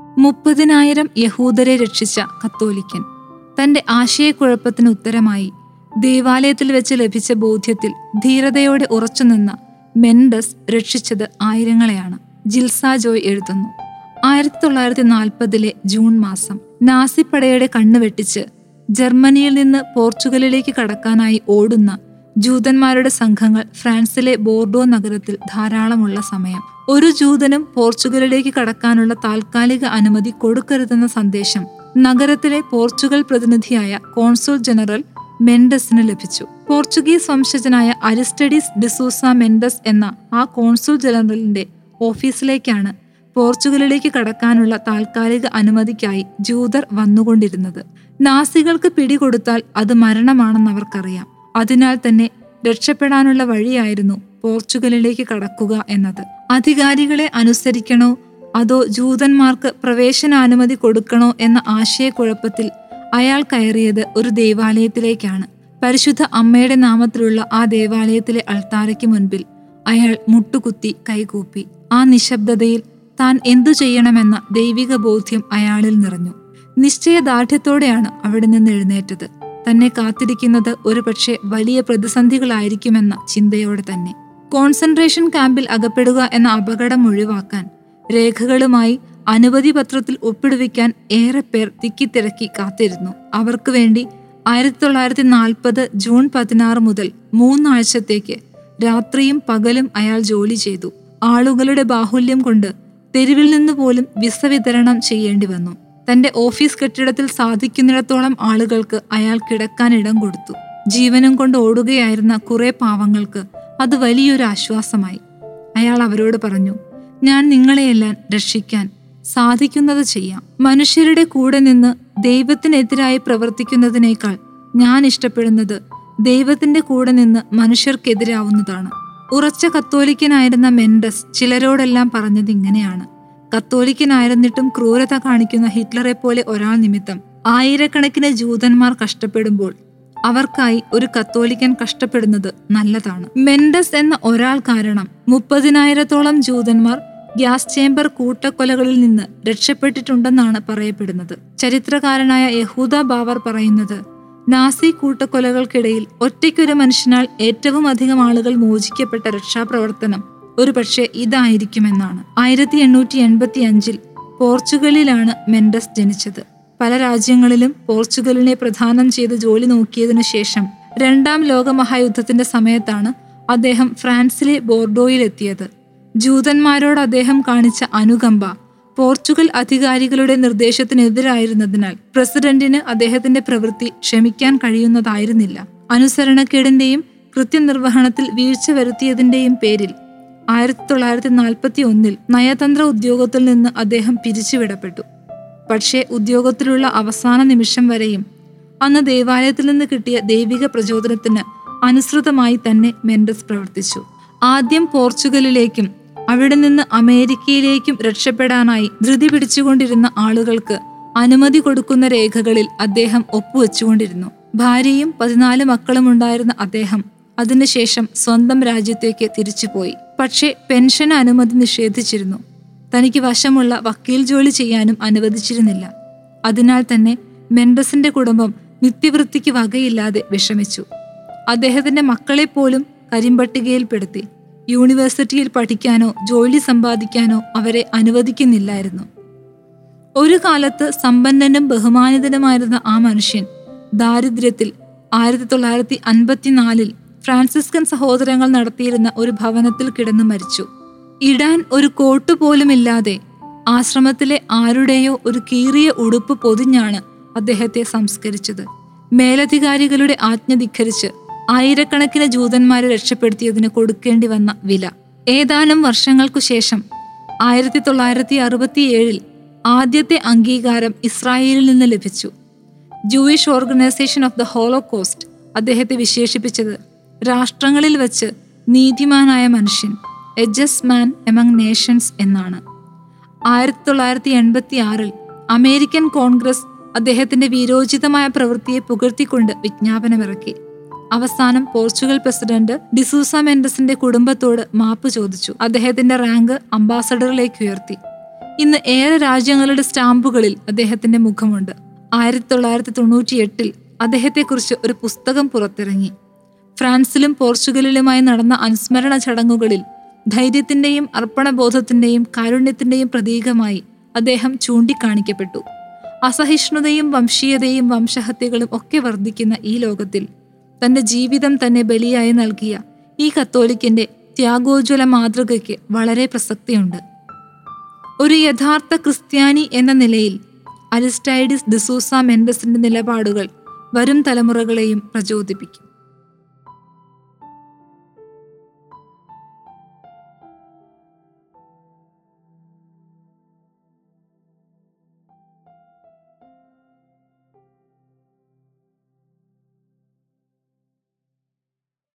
മുപ്പതിനായിരം യഹൂദരെ രക്ഷിച്ച കത്തോലിക്കൻ തന്റെ ആശയക്കുഴപ്പത്തിന് ഉത്തരമായി ദേവാലയത്തിൽ വെച്ച് ലഭിച്ച ബോധ്യത്തിൽ ധീരതയോടെ ഉറച്ചുനിന്ന മെൻഡസ് രക്ഷിച്ചത് ആയിരങ്ങളെയാണ് ജിൽസ ജോയ് എഴുതുന്നു ആയിരത്തി തൊള്ളായിരത്തി നാൽപ്പതിലെ ജൂൺ മാസം നാസിപ്പടയുടെ കണ്ണ് വെട്ടിച്ച് ജർമ്മനിയിൽ നിന്ന് പോർച്ചുഗലിലേക്ക് കടക്കാനായി ഓടുന്ന ജൂതന്മാരുടെ സംഘങ്ങൾ ഫ്രാൻസിലെ ബോർഡോ നഗരത്തിൽ ധാരാളമുള്ള സമയം ഒരു ജൂതനും പോർച്ചുഗലിലേക്ക് കടക്കാനുള്ള താൽക്കാലിക അനുമതി കൊടുക്കരുതെന്ന സന്ദേശം നഗരത്തിലെ പോർച്ചുഗൽ പ്രതിനിധിയായ കോൺസുൽ ജനറൽ മെൻഡസിന് ലഭിച്ചു പോർച്ചുഗീസ് വംശജനായ അരിസ്റ്റഡീസ് ഡിസൂസ മെൻഡസ് എന്ന ആ കോൺസുൽ ജനറലിന്റെ ഓഫീസിലേക്കാണ് പോർച്ചുഗലിലേക്ക് കടക്കാനുള്ള താൽക്കാലിക അനുമതിക്കായി ജൂതർ വന്നുകൊണ്ടിരുന്നത് നാസികൾക്ക് പിടികൊടുത്താൽ അത് മരണമാണെന്ന് അവർക്കറിയാം അതിനാൽ തന്നെ രക്ഷപ്പെടാനുള്ള വഴിയായിരുന്നു പോർച്ചുഗലിലേക്ക് കടക്കുക എന്നത് അധികാരികളെ അനുസരിക്കണോ അതോ ജൂതന്മാർക്ക് പ്രവേശനാനുമതി കൊടുക്കണോ എന്ന ആശയക്കുഴപ്പത്തിൽ അയാൾ കയറിയത് ഒരു ദേവാലയത്തിലേക്കാണ് പരിശുദ്ധ അമ്മയുടെ നാമത്തിലുള്ള ആ ദേവാലയത്തിലെ അൾത്താരയ്ക്ക് മുൻപിൽ അയാൾ മുട്ടുകുത്തി കൈകൂപ്പി ആ നിശബ്ദതയിൽ താൻ എന്തു ചെയ്യണമെന്ന ദൈവിക ബോധ്യം അയാളിൽ നിറഞ്ഞു നിശ്ചയദാർഢ്യത്തോടെയാണ് അവിടെ നിന്ന് എഴുന്നേറ്റത് തന്നെ കാത്തിരിക്കുന്നത് ഒരുപക്ഷെ വലിയ പ്രതിസന്ധികളായിരിക്കുമെന്ന ചിന്തയോടെ തന്നെ കോൺസെൻട്രേഷൻ ക്യാമ്പിൽ അകപ്പെടുക എന്ന അപകടം ഒഴിവാക്കാൻ രേഖകളുമായി അനുമതി പത്രത്തിൽ ഒപ്പിടുവിക്കാൻ ഏറെ പേർ തിക്കിത്തിരക്കി കാത്തിരുന്നു അവർക്ക് വേണ്ടി ആയിരത്തി തൊള്ളായിരത്തി നാൽപ്പത് ജൂൺ പതിനാറ് മുതൽ മൂന്നാഴ്ചത്തേക്ക് രാത്രിയും പകലും അയാൾ ജോലി ചെയ്തു ആളുകളുടെ ബാഹുല്യം കൊണ്ട് തെരുവിൽ നിന്ന് പോലും വിസ വിതരണം ചെയ്യേണ്ടി വന്നു തന്റെ ഓഫീസ് കെട്ടിടത്തിൽ സാധിക്കുന്നിടത്തോളം ആളുകൾക്ക് അയാൾ കിടക്കാൻ ഇടം കൊടുത്തു ജീവനും കൊണ്ട് ഓടുകയായിരുന്ന കുറെ പാവങ്ങൾക്ക് അത് വലിയൊരു ആശ്വാസമായി അയാൾ അവരോട് പറഞ്ഞു ഞാൻ നിങ്ങളെയെല്ലാം രക്ഷിക്കാൻ സാധിക്കുന്നത് ചെയ്യാം മനുഷ്യരുടെ കൂടെ നിന്ന് ദൈവത്തിനെതിരായി പ്രവർത്തിക്കുന്നതിനേക്കാൾ ഞാൻ ഇഷ്ടപ്പെടുന്നത് ദൈവത്തിന്റെ കൂടെ നിന്ന് മനുഷ്യർക്കെതിരാവുന്നതാണ് ഉറച്ച കത്തോലിക്കനായിരുന്ന മെൻഡസ് ചിലരോടെല്ലാം പറഞ്ഞത് ഇങ്ങനെയാണ് കത്തോലിക്കനായിരുന്നിട്ടും ക്രൂരത കാണിക്കുന്ന ഹിറ്റ്ലറെ പോലെ ഒരാൾ നിമിത്തം ആയിരക്കണക്കിന് ജൂതന്മാർ കഷ്ടപ്പെടുമ്പോൾ അവർക്കായി ഒരു കത്തോലിക്കൻ കഷ്ടപ്പെടുന്നത് നല്ലതാണ് മെൻഡസ് എന്ന ഒരാൾ കാരണം മുപ്പതിനായിരത്തോളം ജൂതന്മാർ ഗ്യാസ് ചേംബർ കൂട്ടക്കൊലകളിൽ നിന്ന് രക്ഷപ്പെട്ടിട്ടുണ്ടെന്നാണ് പറയപ്പെടുന്നത് ചരിത്രകാരനായ യഹൂദ ബാവർ പറയുന്നത് നാസി കൂട്ടക്കൊലകൾക്കിടയിൽ ഒറ്റയ്ക്കൊരു മനുഷ്യനാൽ ഏറ്റവും അധികം ആളുകൾ മോചിക്കപ്പെട്ട രക്ഷാപ്രവർത്തനം ഒരു പക്ഷേ ഇതായിരിക്കുമെന്നാണ് ആയിരത്തി എണ്ണൂറ്റി എൺപത്തി അഞ്ചിൽ പോർച്ചുഗലിലാണ് മെൻഡസ് ജനിച്ചത് പല രാജ്യങ്ങളിലും പോർച്ചുഗലിനെ പ്രധാനം ചെയ്ത് ജോലി നോക്കിയതിനു ശേഷം രണ്ടാം ലോകമഹായുദ്ധത്തിന്റെ സമയത്താണ് അദ്ദേഹം ഫ്രാൻസിലെ ബോർഡോയിലെത്തിയത് ജൂതന്മാരോട് അദ്ദേഹം കാണിച്ച അനുകമ്പ പോർച്ചുഗൽ അധികാരികളുടെ നിർദ്ദേശത്തിനെതിരായിരുന്നതിനാൽ പ്രസിഡന്റിന് അദ്ദേഹത്തിന്റെ പ്രവൃത്തി ക്ഷമിക്കാൻ കഴിയുന്നതായിരുന്നില്ല അനുസരണക്കേടിന്റെയും കൃത്യനിർവഹണത്തിൽ വീഴ്ച വരുത്തിയതിന്റെയും പേരിൽ ആയിരത്തി തൊള്ളായിരത്തി നാൽപ്പത്തി ഒന്നിൽ നയതന്ത്ര ഉദ്യോഗത്തിൽ നിന്ന് അദ്ദേഹം പിരിച്ചുവിടപ്പെട്ടു പക്ഷേ ഉദ്യോഗത്തിലുള്ള അവസാന നിമിഷം വരെയും അന്ന് ദേവാലയത്തിൽ നിന്ന് കിട്ടിയ ദൈവിക പ്രചോദനത്തിന് അനുസൃതമായി തന്നെ മെൻഡസ് പ്രവർത്തിച്ചു ആദ്യം പോർച്ചുഗലിലേക്കും അവിടെ നിന്ന് അമേരിക്കയിലേക്കും രക്ഷപ്പെടാനായി ധൃതി പിടിച്ചുകൊണ്ടിരുന്ന ആളുകൾക്ക് അനുമതി കൊടുക്കുന്ന രേഖകളിൽ അദ്ദേഹം ഒപ്പുവെച്ചുകൊണ്ടിരുന്നു ഭാര്യയും പതിനാല് മക്കളും ഉണ്ടായിരുന്ന അദ്ദേഹം അതിനുശേഷം സ്വന്തം രാജ്യത്തേക്ക് തിരിച്ചുപോയി പക്ഷേ പെൻഷൻ അനുമതി നിഷേധിച്ചിരുന്നു തനിക്ക് വശമുള്ള വക്കീൽ ജോലി ചെയ്യാനും അനുവദിച്ചിരുന്നില്ല അതിനാൽ തന്നെ മെൻഡസിന്റെ കുടുംബം നിത്യവൃത്തിക്ക് വകയില്ലാതെ വിഷമിച്ചു അദ്ദേഹത്തിന്റെ മക്കളെ പോലും കരിമ്പട്ടികയിൽപ്പെടുത്തി യൂണിവേഴ്സിറ്റിയിൽ പഠിക്കാനോ ജോലി സമ്പാദിക്കാനോ അവരെ അനുവദിക്കുന്നില്ലായിരുന്നു ഒരു കാലത്ത് സമ്പന്നനും ബഹുമാനിതനുമായിരുന്ന ആ മനുഷ്യൻ ദാരിദ്ര്യത്തിൽ ആയിരത്തി തൊള്ളായിരത്തി അൻപത്തിനാലിൽ ഫ്രാൻസിസ്കൻ സഹോദരങ്ങൾ നടത്തിയിരുന്ന ഒരു ഭവനത്തിൽ കിടന്നു മരിച്ചു ഇടാൻ ഒരു കോട്ട് പോലുമില്ലാതെ ആശ്രമത്തിലെ ആരുടെയോ ഒരു കീറിയ ഉടുപ്പ് പൊതിഞ്ഞാണ് അദ്ദേഹത്തെ സംസ്കരിച്ചത് മേലധികാരികളുടെ ആജ്ഞ ധിഖരിച്ച് ആയിരക്കണക്കിന് ജൂതന്മാരെ രക്ഷപ്പെടുത്തിയതിന് കൊടുക്കേണ്ടി വന്ന വില ഏതാനും വർഷങ്ങൾക്കു ശേഷം ആയിരത്തി തൊള്ളായിരത്തി അറുപത്തിയേഴിൽ ആദ്യത്തെ അംഗീകാരം ഇസ്രായേലിൽ നിന്ന് ലഭിച്ചു Jewish organisation of the Holocaust അദ്ദേഹത്തെ വിശേഷിപ്പിച്ചത് രാഷ്ട്രങ്ങളിൽ വെച്ച് നീതിമാനായ മനുഷ്യൻ എ ജസ് മാൻ എമംഗ് നേഷൻസ് എന്നാണ് ആയിരത്തി തൊള്ളായിരത്തി എൺപത്തി ആറിൽ അമേരിക്കൻ കോൺഗ്രസ് അദ്ദേഹത്തിന്റെ വീരോചിതമായ പ്രവൃത്തിയെ പുകഴ്ത്തിക്കൊണ്ട് വിജ്ഞാപനമിറക്കി അവസാനം പോർച്ചുഗൽ പ്രസിഡന്റ് ഡിസൂസ മെൻഡസിന്റെ കുടുംബത്തോട് മാപ്പ് ചോദിച്ചു അദ്ദേഹത്തിന്റെ റാങ്ക് അംബാസഡറിലേക്ക് ഉയർത്തി ഇന്ന് ഏറെ രാജ്യങ്ങളുടെ സ്റ്റാമ്പുകളിൽ അദ്ദേഹത്തിന്റെ മുഖമുണ്ട് ആയിരത്തി തൊള്ളായിരത്തി തൊണ്ണൂറ്റി എട്ടിൽ അദ്ദേഹത്തെക്കുറിച്ച് ഒരു പുസ്തകം പുറത്തിറങ്ങി ഫ്രാൻസിലും പോർച്ചുഗലിലുമായി നടന്ന അനുസ്മരണ ചടങ്ങുകളിൽ ധൈര്യത്തിന്റെയും അർപ്പണബോധത്തിന്റെയും കാരുണ്യത്തിന്റെയും പ്രതീകമായി അദ്ദേഹം ചൂണ്ടിക്കാണിക്കപ്പെട്ടു അസഹിഷ്ണുതയും വംശീയതയും വംശഹത്യകളും ഒക്കെ വർദ്ധിക്കുന്ന ഈ ലോകത്തിൽ തന്റെ ജീവിതം തന്നെ ബലിയായി നൽകിയ ഈ കത്തോലിക്കന്റെ ത്യാഗോജ്വല മാതൃകയ്ക്ക് വളരെ പ്രസക്തിയുണ്ട് ഒരു യഥാർത്ഥ ക്രിസ്ത്യാനി എന്ന നിലയിൽ അരിസ്റ്റൈഡിസ് ഡിസൂസ മെൻഡസിന്റെ നിലപാടുകൾ വരും തലമുറകളെയും പ്രചോദിപ്പിക്കും